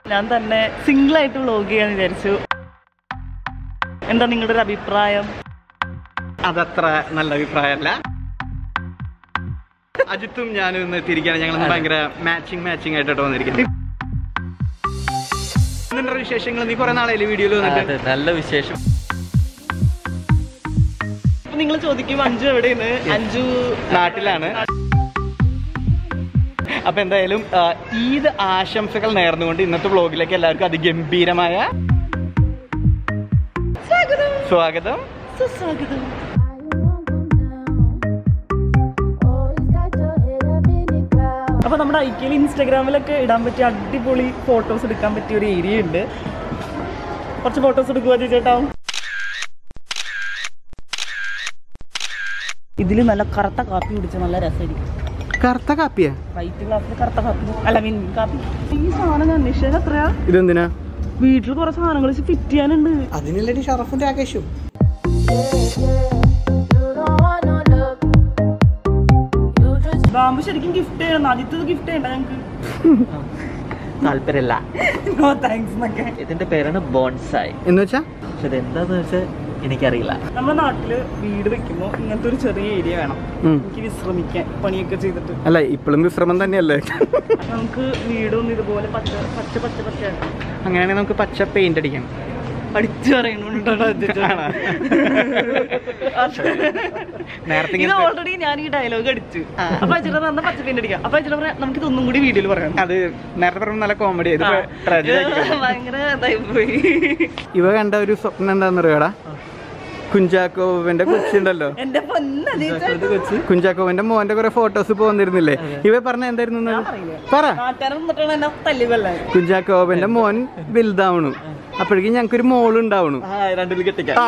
ഞാൻ തന്നെ സിംഗിൾ ആയിട്ട് വ്ലോഗ് ചെയ്യാന്ന് വിചാരിച്ചു എന്താ നിങ്ങളുടെ ഒരു അഭിപ്രായം അതത്ര നല്ല അഭിപ്രായമല്ല അജിത്തും ഞാനും ഇന്ന് എത്തിയിരിക്കുകയാണ് ഞങ്ങൾ ഭയങ്കര മാച്ചിങ് മാച്ചിങ് ആയിട്ടോ വന്നിരിക്കുന്നത് എന്തുണ്ട് വിശേഷങ്ങൾ നീ കുറെ നാളായില്ലേ വീഡിയോയിൽ വന്നിട്ട് അതെ നല്ല വിശേഷം അപ്പൊ നിങ്ങൾ ചോദിക്കും അഞ്ചു എവിടെയാണ് അഞ്ചു നാട്ടിലാണ് അപ്പൊ എന്തായാലും ആ, ഈദ് ആശംസകൾ നേർന്നുകൊണ്ട് ഇന്നത്തെ വ്ളോഗിലേക്ക് എല്ലാവർക്കും അതിഗംഭീരമായ സ്വാഗതം സുസ്വാഗതം അപ്പൊ നമ്മുടെ ഐക്യയിൽ ഇൻസ്റ്റാഗ്രാമിലൊക്കെ ഇടാൻ പറ്റിയ അടിപൊളി ഫോട്ടോസ് എടുക്കാൻ പറ്റിയ ഒരു ഏരിയ ഉണ്ട് കുറച്ച് ഫോട്ടോസ് എടുക്കുക ചേട്ടാ ഇതിൽ നല്ല കറുത്ത കാപ്പി കുടിച്ച നല്ല രസമായിരിക്കും കറുത്ത കാപ്പിയാ വൈറ്റ് ഗ്ലാസ്സിൽ കറുത്ത കാപ്പി അല്ല മീൻ കാപ്പി ഈ സാധനം ഞാൻ അന്വേഷിച്ചത് എത്രയാ ഇതെന്തിനാ വീട്ടിൽ കുറെ സാധനങ്ങൾ ഫിറ്റ് ചെയ്യാനുണ്ട് അതിനല്ലേ ഷറഫും രാകേഷും ബാമ്പു ശരിക്കും ഗിഫ്റ്റ് ചെയ്യണം ആദ്യത്തെ ഗിഫ്റ്റ് ചെയ്യണ്ട ഞങ്ങൾക്ക് താല്പര്യമില്ല നോ താങ്ക്സ് എന്നൊക്കെ ഇതിന്റെ പേരാണ് ബോൺസായി എന്ന് വെച്ചാ പക്ഷെ ഇത് എന്താന്ന് വെച്ചാൽ എനിക്കറിയില്ല നമ്മുടെ നാട്ടില് വീട് വെക്കുമ്പോൾ ഇങ്ങനത്തെ ഒരു ചെറിയ ഏരിയ വേണം ഉം. എനിക്ക് വിശ്രമിക്കാൻ പണിയൊക്കെ ചെയ്തിട്ട് അല്ല ഇപ്പോഴും വിശ്രമം തന്നെയല്ലേ നമുക്ക് വീടും ഇതുപോലെ പച്ച പച്ച പച്ച പച്ചയാണ് അങ്ങനെയാണെങ്കിൽ നമുക്ക് പച്ച പെയിന്റ് അടിക്കാം പഠിച്ചു ആണോ? നേരത്തെ ഇത് ഇങ്ങനെ- ഓൾറെഡി ഞാൻ ഈ ഡയലോഗ് അടിച്ചു അപ്പൊ അച്ഛനെ തന്ന പച്ച പെയിന്റ് അടിക്കാം അപ്പൊ അച്ഛനെ പറയാം നമുക്ക് ഇതൊന്നും കൂടി വീഡിയോയിൽ പറയാം അത് നേരത്തെ പറഞ്ഞ നല്ല കോമഡി ഇത് ട്രാജഡി ഭയങ്കര ഇതായി പോയി ഇവ കണ്ട ഒരു സ്വപ്നം എന്താന്ന് അറിയാടാ കുഞ്ചാക്കോവന്റെ കൊച്ചുണ്ടല്ലോ എന്റെ പൊന്നേ കുഞ്ചാക്കോവന്റെ മോന്റെ കുറെ ഫോട്ടോസ് ഇപ്പൊ വന്നിരുന്നില്ലേ ഇവ പറഞ്ഞ എന്തായിരുന്നു എന്ന്? പറ നാട്ടുകാരൻ നിന്നിട്ടാണ് എന്നെ തല്ലി കൊല്ലാൻ കുഞ്ചാക്കോവന്റെ മോൻ വലുതാവണു അപ്പോഴേക്കും ഞങ്ങൾക്കൊരു മോള് ഉണ്ടാവണു രണ്ടിൽ കെട്ടിക്കാം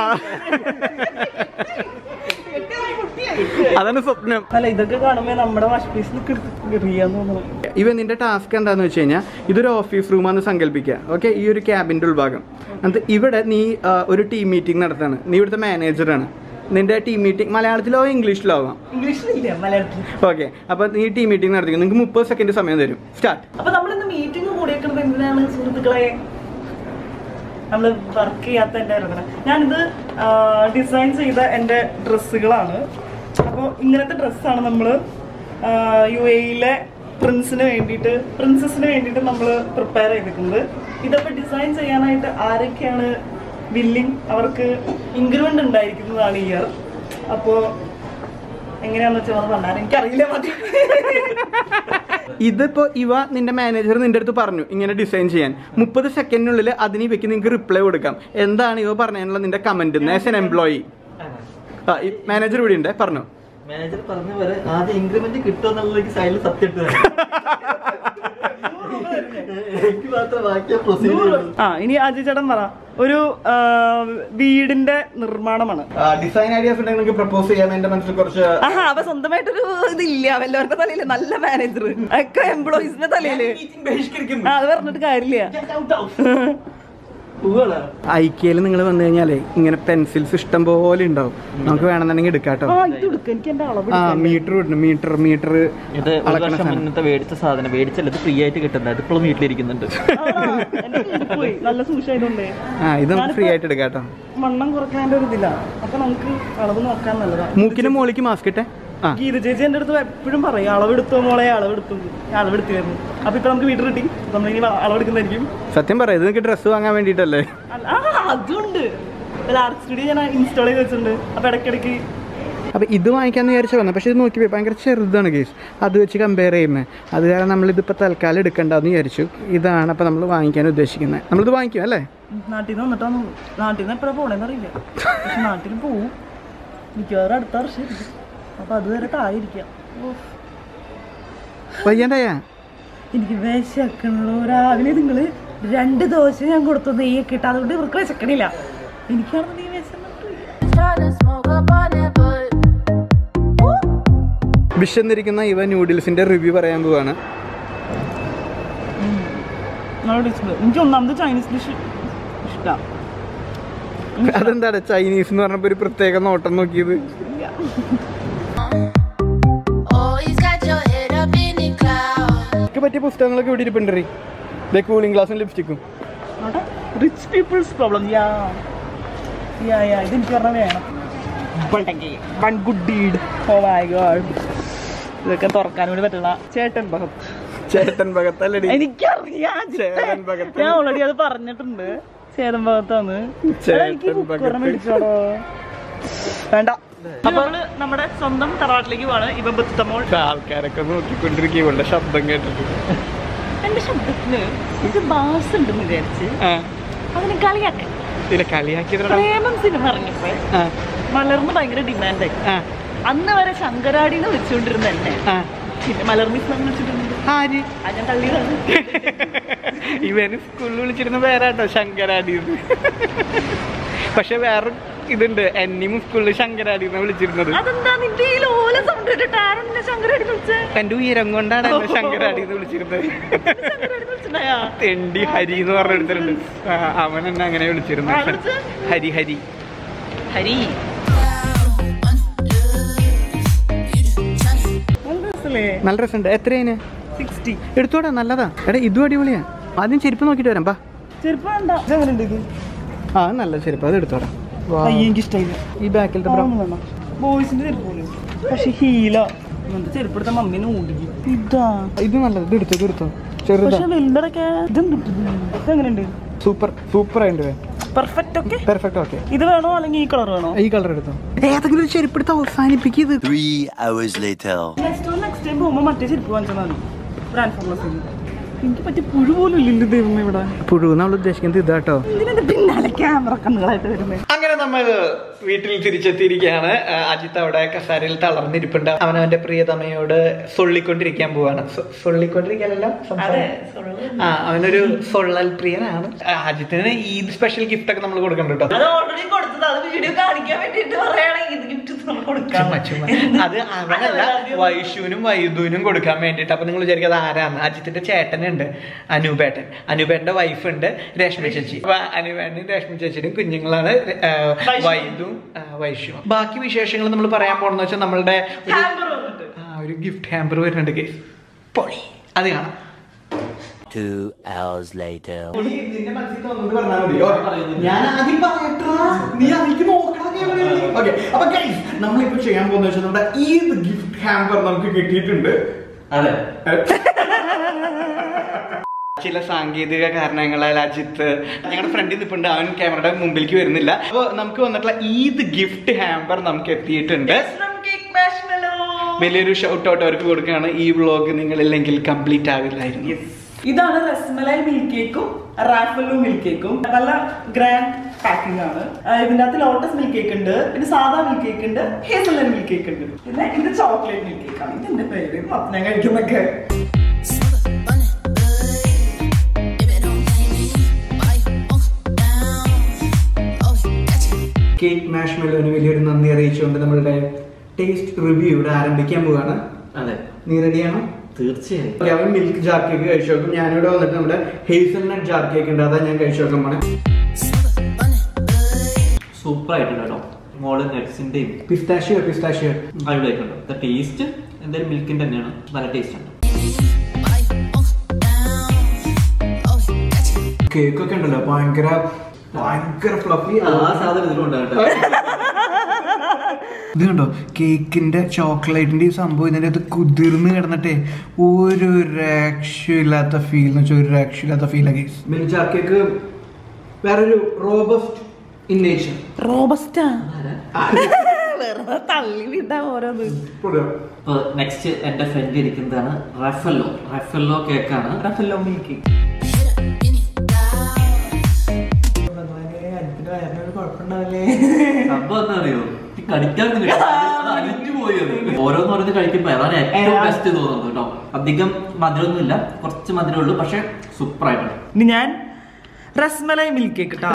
അതാണ് സ്വപ്നം അല്ല ഇതൊക്കെ കാണുമ്പോ നമ്മുടെ വാഷ് പീസിൽ എറിയാന്ന് തോന്നുന്നു ഇവ നിന്റെ ടാസ്ക് എന്താന്ന് വെച്ച് കഴിഞ്ഞാൽ ഇതൊരു ഓഫീസ് റൂമാന്ന് സങ്കല്പിക്കുക ഓക്കെ ഈ ഒരു ക്യാബിന്റെ ഉൾഭാഗം എന്നിട്ട് ഇവിടെ നീ ആ, ഒരു ടീം മീറ്റിംഗ് നടത്താണ് നീ ഇവിടുത്തെ മാനേജറാണ് നിന്റെ ടീം മീറ്റിംഗ് മലയാളത്തിലോ ഇംഗ്ലീഷിലോ ആവാം ഇംഗ്ലീഷിലില്ല മലയാളത്തിൽ ഓക്കെ അപ്പൊ നീ ടീം മീറ്റിംഗ് നടത്തിക്കും നിങ്ങൾക്ക് മുപ്പത് സെക്കൻഡ് സമയം തരും സ്റ്റാർട്ട് അപ്പൊ നമ്മളിന്ന് മീറ്റിംഗ് കൂടിയേക്കുന്നത് എന്തിനാണ് സുഹൃത്തുക്കളെ നമ്മൾ വർക്ക് ചെയ്യാത്ത എൻ്റെ ഇറങ്ങണം ഞാനിത് ഡിസൈൻ ചെയ്ത എൻ്റെ ഡ്രസ്സുകളാണ് അപ്പോൾ ഇങ്ങനത്തെ ഡ്രസ്സാണ് നമ്മൾ യു എയിലെ പ്രിൻസിന് വേണ്ടിയിട്ട് പ്രിൻസസിന് വേണ്ടിയിട്ട് നമ്മൾ പ്രിപ്പയർ ചെയ്തിരിക്കുന്നത് ഇതൊക്കെ ഡിസൈൻ ചെയ്യാനായിട്ട് ആരൊക്കെയാണ് വില്ലിങ് അവർക്ക് ഇൻക്രിമെൻ്റ് ഉണ്ടായിരിക്കുന്നതാണ് ഇയർ അപ്പോൾ എങ്ങനെയാണെന്ന് വെച്ചാൽ അത് പറഞ്ഞാൽ എനിക്കറിയില്ല മതി ഇതിപ്പോ ഇവ നിന്റെ മാനേജർ നിന്റെ അടുത്ത് പറഞ്ഞു ഇങ്ങനെ ഡിസൈൻ ചെയ്യാൻ മുപ്പത് സെക്കൻഡിനുള്ളിൽ അതിന് ഇവയ്ക്ക് നിങ്ങൾക്ക് റിപ്ലൈ കൊടുക്കാം എന്താണ് ഇവ പറഞ്ഞതിനുള്ള നിന്റെ comment as an employee manager ഇവിടെ ഉണ്ട് പറഞ്ഞു മാനേജർ പറഞ്ഞ പോലെ ആദ്യം ഇൻക്രിമെന്റ് കിട്ടുമെന്നുള്ള സൈഡിൽ സത്യം ഇട്ട് തരാം. എനിക്ക് മാത്രം ബാക്കി പ്രൊസീജിയർ ആ ഇനി അജയ് ചേട്ടൻ പറ ഒരു ആ, വീടിന്റെ നിർമ്മാണമാണ് ഡിസൈൻ ഐഡിയാസ് ഉണ്ടെങ്കിൽ നിങ്ങൾക്ക് പ്രപ്പോസ് ചെയ്യാൻ എന്റെ മനസ്സിൽ കുറച്ച് ആഹാ അപ്പൊ സ്വന്തമായിട്ടൊരു ഇതില്ല വല്ലവരുടെ തലയില് നല്ല മാനേജർ ഒക്കെ എംപ്ലോയീസിന്റെ തലയില് ആ, അത് പറഞ്ഞിട്ട് കാര്യമില്ല ഐക്യയിൽ നിങ്ങൾ വന്നു കഴിഞ്ഞാലേ ഇങ്ങനെ പെൻസിൽസ് ഇഷ്ടം പോലെ ഉണ്ടാവും നമുക്ക് വേണമെന്നുണ്ടെങ്കിൽ എടുക്കാട്ടോ ആ ഇത് എടുക്ക എനിക്ക് എന്റെ അളവ് ആ മീറ്റർ വിടണം മീറ്റർ മീറ്റർ ഇത് ഒരു അളക്കണ വർഷം സാധനം. മുന്നത്തെ മേടിച്ച സാധനം മേടിച്ചല്ല ഇത് ഫ്രീ ആയിട്ട് കിട്ടുന്നത് ഇപ്പോഴും വീട്ടിലിരിക്കുന്നുണ്ട് എന്റെ കയ്യിൽ പോയി നല്ല സൂക്ഷിച്ചായതുകൊണ്ടേ ആ ഇത് നമുക്ക് ഫ്രീ ആയിട്ട് എടുക്കാട്ടോ വണ്ണം കുറയ്ക്കാൻ്റെ ഒരു ഇതില്ല അപ്പൊ നമുക്ക് അളവ് നോക്കാൻ നല്ലതാ മൂക്കിന് മോളിക്ക് മാസ്ക് ഇട്ടെ ആ ഗീത ചേച്ചി എന്റെ അടുത്ത് എപ്പോഴും പറയും അളവെടുത്തോ മോളെ അളവെടുത്തു ഞാൻ അളവെടുത്തിരുന്നു അപ്പൊ ഇപ്പൊ നമുക്ക് വീട്ടിൽ കിട്ടി നമ്മളിനി അളവെടുക്കുന്നതായിരിക്കും സത്യം പറയാം ഇത് നിങ്ങൾക്ക് ഡ്രസ്സ് വാങ്ങാൻ വേണ്ടിയിട്ടല്ലേ അല്ല, ആ അതുണ്ട് ആർട്ട് സ്റ്റുഡിയോ ഞാൻ ഇൻസ്റ്റാൾ ചെയ്ത് വെച്ചിട്ടുണ്ട് അപ്പൊ ഇടയ്ക്കിടയ്ക്ക് അപ്പൊ ഇത് വാങ്ങിക്കാന്ന് വിചാരിച്ച വന്നത് പക്ഷെ ഇത് നോക്കി ഭയങ്കര ചെറുതാണ് കേസ് അത് വെച്ച് കമ്പയർ ചെയ്യുമ്പോൾ അത് കാരണം നമ്മളിതിപ്പോൾ തൽക്കാലം എടുക്കണ്ടെന്ന് വിചാരിച്ചു ഇതാണ് അപ്പോൾ നമ്മൾ വാങ്ങിക്കാൻ ഉദ്ദേശിക്കുന്നത് നമ്മളിത് വാങ്ങിക്കും അല്ലേ നാട്ടിൽ നിന്ന് വന്നിട്ടാന്ന് നാട്ടിൽ നിന്ന് എപ്പോഴാണ് പോണേന്ന് അറിയില്ല പക്ഷെ നാട്ടിൽ പോവും മിക്കവാറും അടുത്ത വർഷം ഇരിക്കും അപ്പൊ അതുവരെ തായിരിക്കാം വയ്യണ്ടയാ എനിക്ക് വിശക്കണല്ലോ രാവിലെ നിങ്ങള് രണ്ട് ദോശ ഞാൻ കൊടുത്തു നെയ്യൊക്കെ ഇട്ട് അതുകൊണ്ട് ഇവർക്ക് വിശക്കണില്ല എനിക്കാണെന്ന് നീ വിശന്നിരിക്കുന്ന ഇവ നൂഡിൽസിന്റെ റിവ്യൂ പറയാൻ പോവാണ് എനിക്ക് ഒന്നാമത് ചൈനീസ് ഡിഷ് ഇഷ്ടമാണ് അതെന്താണ് ചൈനീസ് എന്ന് പറഞ്ഞപ്പോൾ ഒരു പ്രത്യേക നോട്ടം നോക്കിയത് Always got your head up in the clouds. എനിക്ക് പറ്റിയ പുസ്തകങ്ങളൊക്കെ ഇവിടെ ഇരിപ്പുണ്ടറി ഇതേ കൂളിംഗ് ഗ്ലാസും ലിപ്സ്റ്റിക്കും rich peoples problem ya ya ya ഇത് എനിക്ക് പറഞ്ഞ വേണം one good deed oh my God ഇതൊക്കെ തുറക്കാൻ വേണ്ടി പറ്റില്ല ചേട്ടൻ ഭഗത് ചേട്ടൻ ഭഗത്തല്ലടി എനിക്കറിയാം ചേതൻ ഭഗത്ത്. ഞാൻ ഓൾറെഡി അത് പറഞ്ഞിട്ടുണ്ട് ചേതൻ ഭഗത്താണ് ചേതൻ എനിക്ക് കുക്കറിനെ ഭഗത്ത്. മേടിച്ചോടോ വേണ്ട അപ്പൊ നമ്മള് നമ്മുടെ സ്വന്തം തറവാട്ടിലേക്ക് പോവാണ് ഇവ ബുദ്ധമോൾ ആൾക്കാരൊക്കെ നോക്കിക്കൊണ്ടിരിക്കുന്നുണ്ട് ശബ്ദം കേട്ടിട്ട് എന്റെ ശബ്ദത്തിന് ഇത് ബാസ് ഉണ്ടെന്ന് വിചാരിച്ച് ആ അവന് കളിയാക്കാൻ ഇതിലെ കളിയാക്കിയതാ പ്രേമം സിനിമ ഇറങ്ങിയപ്പോ ആ മലർന്ന് ഭയങ്കര ഡിമാൻഡായി ആ അന്ന് വരെ ശങ്കരാടിന്ന് വെച്ചുകൊണ്ടിരുന്ന എന്നെ ആ പിന്നെ മലർമിസ് എന്ന് വെച്ചിട്ടുണ്ട് ആര് അത് ഞാൻ തള്ളിയതാണ് ഇവന് സ്കൂളിൽ വിളിച്ചിരുന്ന പേരാട്ടോ ശങ്കരാടി പക്ഷെ വേറെ ഇതുണ്ട് എന്നെയും സ്കൂളിൽ ശങ്കരാടി എന്ന് വിളിച്ചിരുന്നത് അതെന്താ നിന്റെ ഈ ലോല സൗണ്ട് കേട്ടിട്ട് ആരും നിന്നെ ശങ്കരാടി വിളിച്ചേ എന്റെ ഉയരം കൊണ്ടാണ് എന്നെ ശങ്കരാടി എന്ന് വിളിച്ചിരുന്നത് ശങ്കരാടി വിളിച്ചിട്ടുണ്ടായാ തെണ്ടി ഹരി എന്ന് പറഞ്ഞെടുത്തിട്ടുണ്ട് അവൻ എന്നെ അങ്ങനെ വിളിച്ചിരുന്നു ആ, വിളിച്ച്? ഹരി ഹരി ഹരി നല്ല രസല്ലേ നല്ല രസമുണ്ട് എത്രയാണ് സിക്സ്റ്റി എടുത്തോടാ നല്ലതാ എടാ ഇതും അടിപൊളിയാ ആദ്യം ചെരുപ്പ് നോക്കിട്ട് വരാം പാ ചെറുപ്പം വേണ്ട ഇതെങ്ങനെയുണ്ട് ഇത് ആ നല്ല ചെരുപ്പ് അത് എടുത്തോടാ വാ. അയ്യ എനിക്ക് ഇഷ്ടമില്ല ഈ ബാക്കിലത്തെ ബ്രൗൺ വേണം ബോയ്സിന്റെ ചെരുപ്പ് പോലെ പക്ഷെ ഹീല ഇങ്ങനത്തെ ചെരുപ്പ് എടുത്ത മമ്മീനെ ഓടിക്കും ഇതാ ഇത് നല്ലത് ഇത് എടുത്തോ ഇത് എടുത്തോ ചെറുതാ പക്ഷെ വെൽഡറൊക്കെ ഇതെന്ത് ഇതെങ്ങനെയുണ്ട് സൂപ്പർ സൂപ്പർ ആയിട്ട് പെർഫെക്റ്റ് ഓക്കെ പെർഫെക്റ്റ് ഓക്കെ ഇത് വേണോ അല്ലെങ്കിൽ ഈ കളർ വേണോ ഈ കളർ എടുത്തോ ഏതെങ്കിലും ഒരു ചെരുപ്പ് എടുത്ത് അവസാനിപ്പിക്കത് Three hours later. Next next time പോകുമ്പോൾ മറ്റേ ചെരുപ്പ് വാങ്ങിച്ചാൽ മതി ബ്രാൻഡ് ഫോർമസിൽ എനിക്ക് പറ്റിയ പുഴു പോലും ഇല്ലല്ലോ ദൈവം ഇവിടെ പുഴു നമ്മൾ ഉദ്ദേശിക്കുന്നത് ഇതാട്ടോ ഇതിനെ പിന്നാലെ ക്യാമറ കണ്ണുകളായിട്ട് വരുന്നത് അങ്ങനെ നമ്മൾ വീട്ടിൽ തിരിച്ചെത്തിയിരിക്കുകയാണ് ആ, അജിത്ത് അവിടെ കസാരയിൽ തളർന്നിരിപ്പുണ്ട് അവനവന്റെ പ്രിയതമയോട് സൊള്ളിക്കൊണ്ടിരിക്കാൻ പോവാണ് സൊ- സൊള്ളിക്കൊണ്ടിരിക്കാനല്ല അതെ ആ അവനൊരു സൊള്ളൽ പ്രിയനാണ് ആ, അജിത്തിന് ഈ സ്പെഷ്യൽ ഗിഫ്റ്റ് ഒക്കെ നമ്മൾ കൊടുക്കണ്ട കേട്ടോ അത് ഓൾറെഡി കൊടുത്തത് അത് വീഡിയോ കാണിക്കാൻ വേണ്ടിട്ട് പറയുകയാണെങ്കിൽ ഇത് ഗിഫ്റ്റ് നമ്മൾ കൊടുക്കാം ചുമ്മാ, ചുമ്മാ. അത് അവനല്ല വൈഷുവിനും വൈദുവിനും കൊടുക്കാൻ വേണ്ടിട്ട് അപ്പൊ നിങ്ങൾ വിചാരിക്കും അത് ആരാന്ന് അജിത്തിന്റെ ചേട്ടനുണ്ട് അനൂപേട്ടൻ അനൂപേട്ടന്റെ വൈഫ് ഉണ്ട് രശ്മി ചേച്ചി അപ്പൊ അനൂപേട്ടനും രശ്മി ചേച്ചിയും കുഞ്ഞുങ്ങളാണ് ആ, വൈദും ആ, വൈഷുവും ബാക്കി വിശേഷങ്ങൾ നമ്മൾ പറയാൻ പോണെന്ന് വെച്ചാൽ നമ്മളുടെ ഒരു- ഹാമ്പർ വന്നിട്ട് ആ, ഒരു ഗിഫ്റ്റ് ഹാമ്പർ വരുന്നുണ്ട് കേസ് പൊളി അത് കാണാം Two hours later. ഞാൻ ആദ്യം പറയട്ടാ നീ അതിലേക്ക് നോക്കണം ഓക്കെ അപ്പൊ ഗൈസ് നമ്മളിപ്പോ ചെയ്യാൻ പോകുന്ന വെച്ചാൽ നമ്മുടെ ഈദ് ഗിഫ്റ്റ് ഹാമ്പർ നമുക്ക് കിട്ടിയിട്ടുണ്ട് അതെ ചില സാങ്കേതിക കാരണങ്ങളാൽ അജിത്ത് ഞങ്ങളുടെ ഫ്രണ്ടിൽ നിൽപ്പുണ്ട് അവൻ ക്യാമറയുടെ മുമ്പിലേക്ക് വരുന്നില്ല അപ്പോൾ നമുക്ക് വന്നിട്ടുള്ള ഈദ് ഗിഫ്റ്റ് ഹാമ്പർ നമുക്ക് എത്തിയിട്ടുണ്ട് വലിയൊരു ഷൗട്ട് ഔട്ട് അവർക്ക് കൊടുക്കുകയാണ് ഈ വ്ളോഗ് നിങ്ങളില്ലെങ്കിൽ കംപ്ലീറ്റ് ആവില്ലായിരുന്നു ഇതാണ് റസ്മലൈ മിൽക്ക് കേക്കും റാഫലു മിൽക്ക് കേക്കും നല്ല ഗ്രാൻഡ് പാക്കിംഗ് ആണ് ആ, ഇതിന്റെ അകത്ത് ലോട്ടസ് മിൽക്ക് കേക്ക് ഉണ്ട് പിന്നെ സാധാ മിൽക്ക് കേക്ക് ഉണ്ട് ഹേസൽനട്ട് മിൽക്ക് കേക്ക് ഉണ്ട് പിന്നെ ഇത് ചോക്ലേറ്റ് മിൽക്ക് കേക്ക് ആണ് ഇതിന്റെ പേര് ഇത് മൊത്തം ഞാൻ കഴിക്കുന്നൊക്കെ കേക്ക് മാഷ് മെലോന് വലിയൊരു നന്ദി അറിയിച്ചുകൊണ്ട് നമ്മളുടെ ടേസ്റ്റ് റിവ്യൂ ഇവിടെ ആരംഭിക്കാൻ പോവാണ് അതെ നീ റെഡിയാണോ തീർച്ചയായും ഓക്കെ, അവൻ മിൽക്ക് ജാർ കേക്ക് കഴിച്ചു നോക്കും ഞാനിവിടെ വന്നിട്ട് നമ്മുടെ ഹേസൽനട്ട് ജാർ കേക്ക് ഉണ്ട് അതാ ഞാൻ കഴിച്ചു നോക്കാൻ പോണേ സൂപ്പർ ആയിട്ടുണ്ട് കേട്ടോ മോള് നട്സിന്റെയും പിസ്താഷിയോ പിസ്താഷിയോ അടിപൊളിയായിട്ടുണ്ട് ടേസ്റ്റ് എന്തായാലും മിൽക്കിന്റെ തന്നെയാണ് നല്ല ടേസ്റ്റ് ഉണ്ട് കേക്ക് ഒക്കെ ഉണ്ടല്ലോ ഭയങ്കര ഭയങ്കര ഫ്ലഫി ആ സാധനം ഇതിലുണ്ട് കേട്ടോ ഇത് കണ്ടോ കേക്കിന്റെ ചോക്ലേറ്റിന്റെ ഈ സംഭവം ഇതിന്റെ അത് കുതിർന്ന് കിടന്നിട്ടേ ഒരു രക്ഷയില്ലാത്ത ഫീൽ എന്ന് വെച്ചാൽ ഒരു രക്ഷയില്ലാത്ത ഫീൽ മിൽക്ക് ജാർ കേക്ക് വേറൊരു റോബസ്റ്റ് ഇൻ നേച്ചർ റോബസ്റ്റാ വെറുതെ തള്ളി വിട്ടാ ഓരോന്ന് അപ്പൊ നെക്സ്റ്റ് എന്റെ ഫ്രണ്ട് ഇരിക്കുന്നതാണ് റഫല്ലോ റഫല്ലോ കേക്കാണ് റഫല്ലോ മിൽക്ക് കുഴപ്പമുണ്ടാവില്ലേ സംഭവം എന്താ അറിയോ ഈ കടിക്കാൻ അലിഞ്ഞു പോയി അത് ഓരോന്ന് പറഞ്ഞ് കഴിക്കുമ്പോ അതാണ് ഏറ്റവും ബെസ്റ്റ് തോന്നുന്നത് കേട്ടോ അധികം മധുരമൊന്നും ഇല്ല കുറച്ച് മധുരമേ ഉള്ളൂ പക്ഷെ സൂപ്പർ ആയിട്ടുണ്ട് ഇനി ഞാൻ റസ്മലൈ മിൽക്ക് കേക്ക് ഇട്ടാ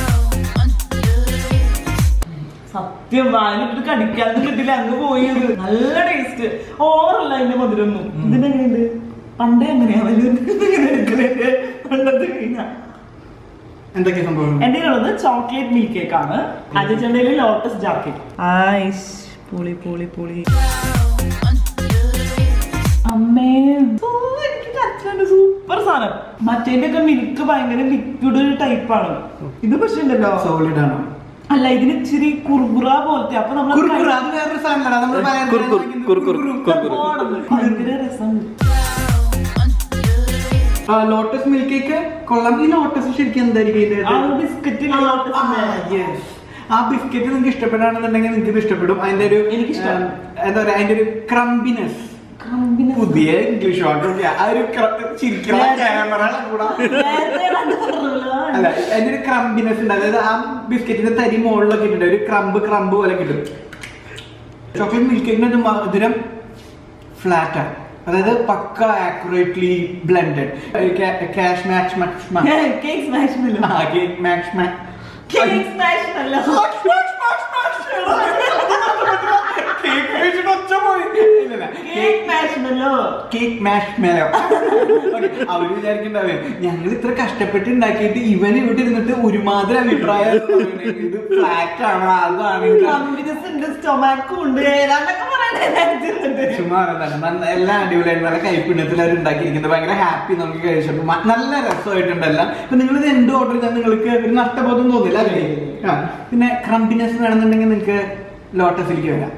സത്യം വാലിട്ട് കടിക്കാനൊന്നും കിട്ടില്ല അങ്ങ് പോയത് നല്ല ടേസ്റ്റ് ഓവറല്ല അതിന്റെ മധുരൊന്നും ഇതിനെങ്ങനെയുണ്ട് പണ്ടേ അങ്ങനെയാ വലിയ പണ്ടത്തെ കഴിഞ്ഞാ എന്തൊക്കെ സംഭവം എന്റെ ഉള്ളത് ചോക്ലേറ്റ് മിൽക്ക് കേക്ക് ആണ് അജിച്ചണ്ടയിൽ ലോട്ടസ് ജാർ കേക്ക് ആയിഷ് പുളി പുളി പുളി അമ്മേ ഓ, എനിക്ക് കച്ചുണ്ട് സൂപ്പർ സാധനം മറ്റേന്റെ ഒക്കെ മിൽക്ക് ഭയങ്കര ലിക്വിഡ് ടൈപ്പാണ് ഇത് പക്ഷെ ഉണ്ടല്ലോ സോളിഡ് ആണോ അല്ല ഇതിന് ഇച്ചിരി കുർബുറ പോലത്തെ അപ്പൊ നമ്മൾ കുറുക്കുറു അത് വേറൊരു സാധനമാണ് നമ്മൾ കുറുക്കുറു, കുറുക്കുറു, കുറുക്കുറു. ഭയങ്കര രസം ലോട്ടസ് മിൽക്ക് കേക്ക് കൊള്ളാം ഈ ലോട്ടസ് ശരിക്കും എന്തായിരിക്കും ഇതിന്റെ ആ ഇത്? ബിസ്ക്കറ്റ് ആ, yes. ആ ബിസ്ക്കറ്റ് നിങ്ങൾക്ക് ഇഷ്ടപ്പെടാണെന്നുണ്ടെങ്കിൽ നിങ്ങൾക്ക് ഇത് ഇഷ്ടപ്പെടും അതിന്റെ ഒരു എനിക്കിഷ്ടം. ഉം, എന്താ പറയാ അതിന്റെ ഒരു ക്രംബിനെസ് പുതിയ ഇംഗ്ലീഷ് വാക്കൊക്കെ ആ ഒരു cr- ചിരിക്കണ ക്യാമറ കൂടാ അല്ല അതിന്റെ ഒരു ക്രംബിനെസ് ഉണ്ട് അതായത് ആ ബിസ്ക്കറ്റിന്റെ തരി മുകളിലൊക്കെ ഇട്ടുണ്ട് ഒരു ക്രംബ് ക്രംബ് പോലെ കിട്ടും ചോക്ലേറ്റ് മിൽക്ക് കേക്കിന്റെ ഒരു മധുരം ഫ്ലാറ്റ് ആണ് അതായത് പക്ക accurately blended cash match cake smash cake match cake smash അല്ല cake marshmallow cake marshmallow അവര് വിചാരിക്കണ്ടാവേ ഞങ്ങൾ ഇത്ര കഷ്ടപ്പെട്ട് ഉണ്ടാക്കിയിട്ട് ഇവൻ ഇവിടെ ഇരുന്നിട്ട് ഒരുമാതിരി അഭിപ്രായം ഇത് ഫ്ലാറ്റ് ആണോ അതാണ് ഇത് കമ്പിനസ് ഉണ്ട് സ്റ്റൊമാക്കും ഉണ്ട് ഏതാണ്ടൊക്കെ പറയണേ ചുമ്മാ പറയുന്നതല്ല. നല്ല എല്ലാം അടിപൊളിയായിട്ട് നല്ല കൈപ്പിണ്ണത്തിൽ അവർ ഉണ്ടാക്കിയിരിക്കുന്നത് ഭയങ്കര ഹാപ്പി നമുക്ക് കഴിച്ചപ്പോൾ മ- നല്ല രസമായിട്ടുണ്ടല്ല ഇപ്പൊ നിങ്ങൾ ഇത് എന്ത് ഓർഡർ ചെയ്താൽ നിങ്ങൾക്ക് ഒരു നഷ്ടബോധം തോന്നില്ല അല്ലേ ആ. പിന്നെ ക്രംബിനെസ് വേണമെന്നുണ്ടെങ്കിൽ നിങ്ങൾക്ക് ലോട്ടസിലേക്ക് വരാം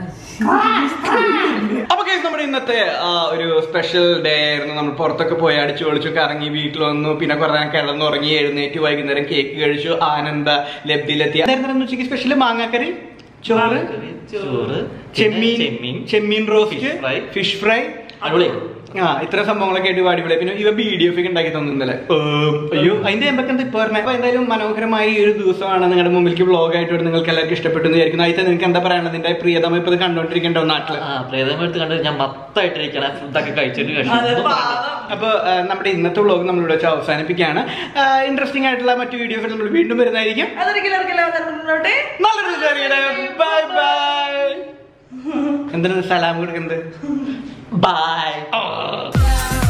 അപ്പൊ കേസ് നമ്മുടെ ഇന്നത്തെ ആ, ഒരു സ്പെഷ്യൽ ഡേ ആയിരുന്നു നമ്മൾ പുറത്തൊക്കെ പോയി അടിച്ചു പൊളിച്ചു കറങ്ങി വീട്ടിൽ വന്നു പിന്നെ കുറെ നേരം കിടന്നുറങ്ങി എഴുന്നേറ്റ് വൈകുന്നേരം കേക്ക് കഴിച്ചു ആനന്ദ ലബ്ധിയിലെത്തി അതായിരുന്നു ഉച്ചയ്ക്ക് സ്പെഷ്യൽ മാങ്ങാക്കറി ചോറ് ചോറ് ചെമ്മീൻ ചെമ്മീൻ ചെമ്മീൻ roast Fish fry. Fish fry അടിപൊളി ആ ഇത്ര സംഭവങ്ങളൊക്കെ ആയിട്ട് അടിപൊളി പിന്നെ ഇവ ബി ഡി എഫ് ഒക്കെ ഉണ്ടാക്കി തന്നില്ലേ അയ്യോ അതിന്റെ എമ്പൊക്കെ എന്താ ഇപ്പൊ പറഞ്ഞത് അപ്പൊ എന്തായാലും മനോഹരമായ ഈ ഒരു ദിവസമാണ് നിങ്ങളുടെ മുമ്പിലേക്ക് വ്ളോഗ് ആയിട്ട് നിങ്ങൾക്ക് എല്ലാവർക്കും ഇഷ്ടപ്പെട്ടു എന്ന് വിചാരിക്കുന്നു അതിൽ നിങ്ങൾക്ക് എന്താ പറയാനുള്ളത് നിന്റെ പ്രിയതമ ഇപ്പൊ ഇത് കണ്ടോണ്ടിരിക്കണ്ടോ നാട്ടില് ആ പ്രേതം എടുത്ത് കണ്ട് ഞാൻ മത്തായിട്ടിരിക്കണ ഫുഡൊക്കെ കഴിച്ചിട്ട് അതെ കഴിച്ചു പാവം. അപ്പൊ ആ, നമ്മുടെ ഇന്നത്തെ വ്ളോഗ് നമ്മളിവിടെ വെച്ച് അവസാനിപ്പിക്കുകയാണ് ഇൻട്രസ്റ്റിംഗ് ആയിട്ടുള്ള മറ്റു വീഡിയോസ് നമ്മൾ വീണ്ടും വരുന്നതായിരിക്കും അതൊരിക്കലും അതൊരിക്കലും നല്ലൊരു ബൈ ബൈ എന്തിനാണ് സലാം കൊടുക്കുന്നത് ബൈ